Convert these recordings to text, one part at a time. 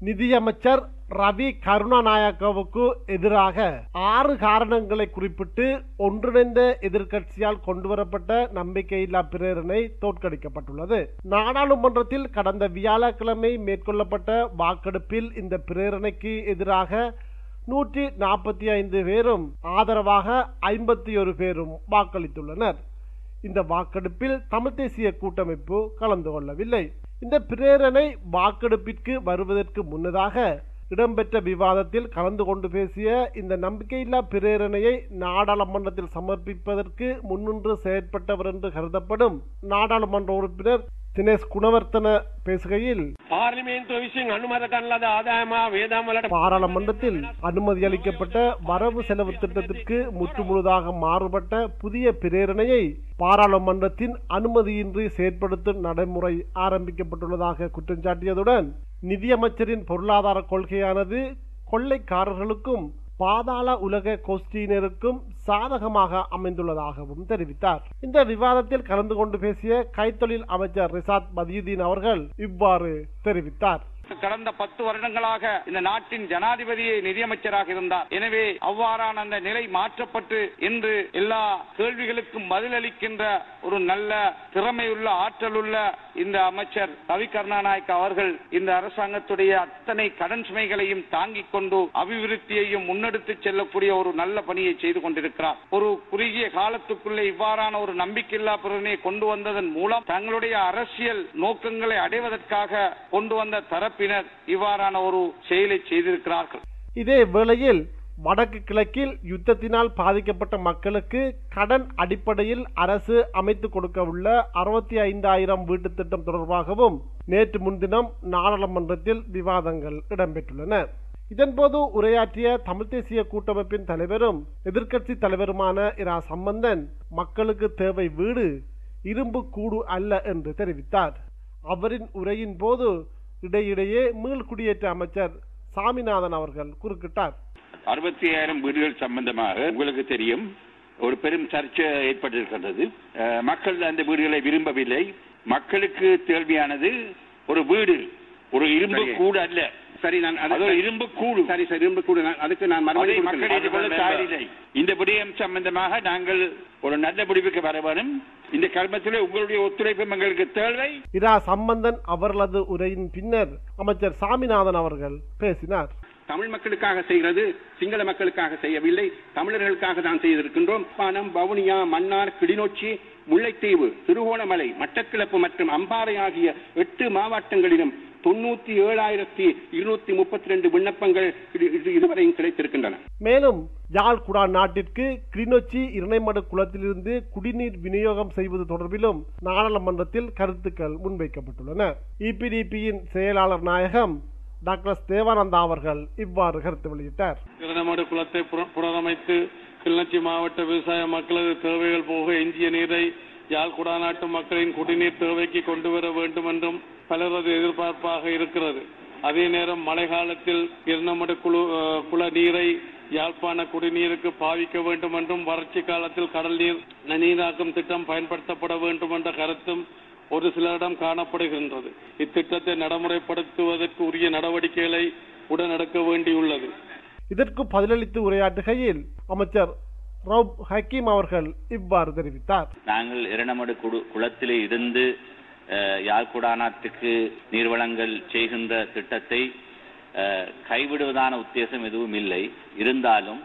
நிதியமைச்சர் ரவி கருணாநாயக்கவுக்கு எதிராக ஆறு காரணங்களை குறிப்பிட்டு ஒன்றிணைந்த எதிர்க்கட்சியால் கொண்டுவரப்பட்ட நம்பிக்கையில்லா பிரேரணை தோற்கடிக்கப்பட்டுள்ளது நாடாளுமன்றத்தில் கடந்த வியாழக்கிழமை மேற்கொள்ளப்பட்ட வாக்கெடுப்பில் இந்த பிரேரணைக்கு எதிராக நூற்றி நாற்பத்தி ஐந்து பேரும் ஆதரவாக ஐம்பத்தி ஒரு பேரும் வாக்களித்துள்ளனர் இந்த வாக்கெடுப்பில் தமிழ் தேசிய கூட்டமைப்பு கலந்து கொள்ளவில்லை இந்த பிரேரணை வாக்கெடுப்பிற்கு வருவதற்கு முன்னதாக இடம்பெற்ற விவாதத்தில் கலந்து கொண்டு பேசிய இந்த நம்பிக்கையில்லா பிரேரணையை நாடாளுமன்றத்தில் சமர்ப்பிப்பதற்கு முன்னின்று செயற்பட்டவர் என்று கருதப்படும் நாடாளுமன்ற உறுப்பினர் தினேஷ் குணவர்த்தன பேசுகையில் පාර්ලිමේන්තුව විසින් අනුමත කරන ලද ආදායම වේදම් වලට பாராளுமன்றத்தில் அனுமதி அளிக்கப்பட்ட வரவு செலவு திட்டத்திற்கு முற்றுமுழுதாக மாறுபட்ட புதிய பிரேரணையை பாராளுமன்றத்தின் அனுமதியின்றி செயற்படுத்தும் நடைமுறை ஆரம்பிக்கப்பட்டுள்ளதாக குற்றம் சாட்டியதுடன் நிதியமைச்சரின் பொருளாதார கொள்கையானது கொள்ளைக்காரர்களுக்கும் பாதாள உலக கோஷ்டியினருக்கும் சாதகமாக அமைந்துள்ளதாகவும் தெரிவித்தார் இந்த விவாதத்தில் கலந்து கொண்டு பேசிய கைத்தொழில் அமைச்சர் ரிசாத் மதியுதீன் அவர்கள் இவ்வாறு தெரிவித்தார் கடந்த பத்து வருடங்களாக இந்த நாட்டின் ஜனாதிபதியே நிதியமைச்சராக இருந்தார் எனவே அவ்வாறான அந்த நிலை மாற்றப்பட்டு இன்று எல்லா கேள்விகளுக்கும் பதிலளிக்கின்ற ஒரு நல்ல திறமையுள்ள ஆற்றலுள்ள இந்த அமைச்சர் ரவி கருணாநாயக் அவர்கள் இந்த அரசாங்கத்துடைய அத்தனை கடன் சுமைகளையும் தாங்கிக் கொண்டு அபிவிருத்தியையும் முன்னெடுத்து செல்லக்கூடிய ஒரு நல்ல பணியை செய்து கொண்டிருக்கிறார் ஒரு குறுகிய காலத்துக்குள்ளே இவ்வாறான ஒரு நம்பிக்கையில்லா பிரதனை கொண்டு வந்ததன் மூலம் தங்களுடைய அரசியல் நோக்கங்களை அடைவதற்காக கொண்டு வந்த தரப்பினர் இவ்வாறான ஒரு செயலை செய்திருக்கிறார்கள் இதே வேளையில் வடக்கு கிழக்கில் யுத்தத்தினால் பாதிக்கப்பட்ட மக்களுக்கு கடன் அடிப்படையில் அரசு அமைத்து கொடுக்க உள்ள அறுபத்தி ஐந்தாயிரம் வீட்டு திட்டம் தொடர்பாகவும் நேற்று முன்தினம் நாடாளுமன்றத்தில் விவாதங்கள் இடம்பெற்றுள்ளன இதன்போது உரையாற்றிய தமிழ் தேசிய கூட்டமைப்பின் தலைவரும் எதிர்க்கட்சி தலைவருமான இரா சம்பந்தன் மக்களுக்கு தேவை வீடு இரும்பு கூடு அல்ல என்று தெரிவித்தார் அவரின் உரையின் போது இடையிடையே மீள் குடியேற்ற அமைச்சர் சாமிநாதன் அவர்கள் குறுக்கிட்டார் அறுபத்தி ஆயிரம் வீடுகள் சம்பந்தமாக உங்களுக்கு தெரியும் ஒரு பெரும் சர்ச்சை ஏற்பட்டிருக்கின்றது அஹ், மக்கள் அந்த வீடுகளை விரும்பவில்லை மக்களுக்கு தேவையானது ஒரு வீடு ஒரு இரும்பு சரி. கூடு அல்ல சரி நான் அது அது ஒரு இரும்பு கூடு சரி சரி இரும்பு கூட நான் அதுக்கு நான் அதை மறுபடியும் மக்கள் கொடுக்கிறேன். ஏற்றுக்கொள்ள தயாரில்லை இந்த விடயம் சம்பந்தமாக நாங்கள் ஒரு நல்ல முடிவுக்கு வர வேணும் இந்த கர்மத்திலே உங்களுடைய ஒத்துழைப்பும் எங்களுக்கு தேவை இரா சம்பந்தன் அவர்களது உரையின் பின்னர் அமைச்சர் சாமிநாதன் அவர்கள் பேசினார் தமிழ் மக்களுக்காக செய்கிறது சிங்கள மக்களுக்காக செய்யவில்லை தமிழர்களுக்காக தான் செய்திருக்கின்றோம் பானம் வவுனியா மன்னார் கிளிநொச்சி முல்லைத்தீவு திருகோணமலை மட்டக்கிளப்பு மற்றும் அம்பாறை ஆகிய எட்டு மாவட்டங்களிலும் தொண்ணூத்தி ஏழாயிரத்தி இருநூத்தி முப்பத்தி ரெண்டு விண்ணப்பங்கள் இது- இது- இதுவரையும் கிடைத்திருக்கின்றன மேலும் யாழ்குடா நாட்டிற்கு கிளிநொச்சி இரணைமடு குளத்திலிருந்து குடிநீர் விநியோகம் செய்வது தொடர்பிலும் நாடாளுமன்றத்தில் கருத்துக்கள் முன்வைக்கப்பட்டுள்ளன இபிடிபியின் செயலாளர் நாயகம் டாக்டர் தேவானந்தா அவர்கள் இவ்வாறு கருத்து வெளியிட்டார் இரண்டமடு குளத்தை புற- புனரமைத்து கிளிநொச்சி மாவட்ட விவசாய மக்களது தேவைகள் போக எஞ்சிய நீரை யாழ் குடாநாட்டு மக்களின் குடிநீர் தேவைக்கு கொண்டு வர வேண்டும் என்றும் பலரது எதிர்பார்ப்பாக இருக்கிறது அதே நேரம் மழை காலத்தில் இரண்டமடு குழு அஹ், குள நீரை யாழ்ப்பாண குடிநீருக்கு பாவிக்க வேண்டும் என்றும் வறட்சி காலத்தில் கடல் நீர் நீராக்கும் திட்டம் பயன்படுத்தப்பட வேண்டும் என்ற கருத்தும் ஒரு சிலரிடம் காணப்படுகின்றது இத்திட்டத்தை நடைமுறைப்படுத்துவதற்கு உரிய நடவடிக்கைகளை உடனெடுக்க வேண்டியுள்ளது இதற்கு பதிலளித்து உரையாற்றுகையில் அமைச்சர் ரவுப் ஹக்கீம் அவர்கள் இவ்வாறு தெரிவித்தார் நாங்கள் இரணமடு குடு குளத்திலே இருந்து அஹ், யாழ்குடாநாட்டுக்கு நீர்வளங்கள் செய்கின்ற திட்டத்தை அஹ், கைவிடுவதான உத்தேசம் எதுவும் இல்லை இருந்தாலும்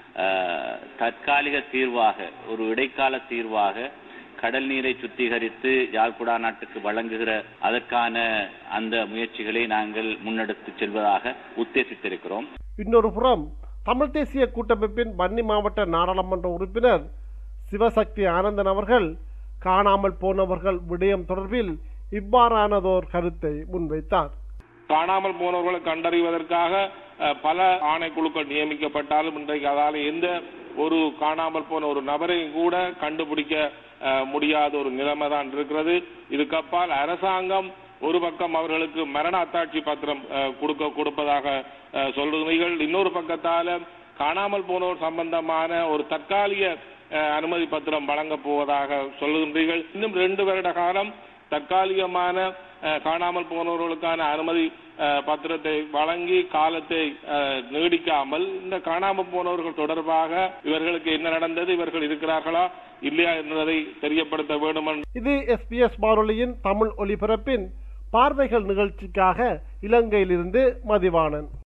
அஹ், தற்காலிக தீர்வாக ஒரு இடைக்கால தீர்வாக கடல் நீரை சுத்திகரித்து யாழ்குடா நாட்டுக்கு வழங்குகிற அதற்கான அந்த முயற்சிகளை நாங்கள் முன்னெடுத்து செல்வதாக உத்தேசித்திருக்கிறோம் இன்னொரு புறம் தமிழ் தேசிய கூட்டமைப்பின் வன்னி மாவட்ட நாடாளுமன்ற உறுப்பினர் சிவசக்தி ஆனந்தன் அவர்கள் காணாமல் போனவர்கள் விடயம் தொடர்பில் இவ்வாறானதோர் கருத்தை முன்வைத்தார் காணாமல் போனவர்களை கண்டறிவதற்காக அஹ், பல ஆணைக்குழுக்கள் நியமிக்கப்பட்டாலும் இன்றைக்கு அதால எந்த ஒரு காணாமல் போன ஒரு நபரையும் கூட கண்டுபிடிக்க அஹ், முடியாத ஒரு நிலைமை தான் இருக்கிறது இதுக்கப்பால் அரசாங்கம் ஒரு பக்கம் அவர்களுக்கு மரண அத்தாட்சி பத்திரம் அஹ், கொடுக்க கொடுப்பதாக அஹ், சொல்றீர்கள் இன்னொரு பக்கத்தால காணாமல் போனோர் சம்பந்தமான ஒரு தற்காலிக அஹ், அனுமதி பத்திரம் வழங்க போவதாக சொல்லுகின்றீர்கள் இன்னும் ரெண்டு வருட காலம் தற்காலிகமான அஹ், காணாமல் போனவர்களுக்கான அனுமதி அஹ், பத்திரத்தை வழங்கி காலத்தை அஹ், நீடிக்காமல் இந்த காணாமல் போனவர்கள் தொடர்பாக இவர்களுக்கு என்ன நடந்தது இவர்கள் இருக்கிறார்களா இல்லையா என்பதை தெரியப்படுத்த வேண்டும் என்று இது எஸ்பிஎஸ் வானொலியின் தமிழ் ஒலிபரப்பின் பார்வைகள் நிகழ்ச்சிக்காக இலங்கையிலிருந்து மதிவாணன்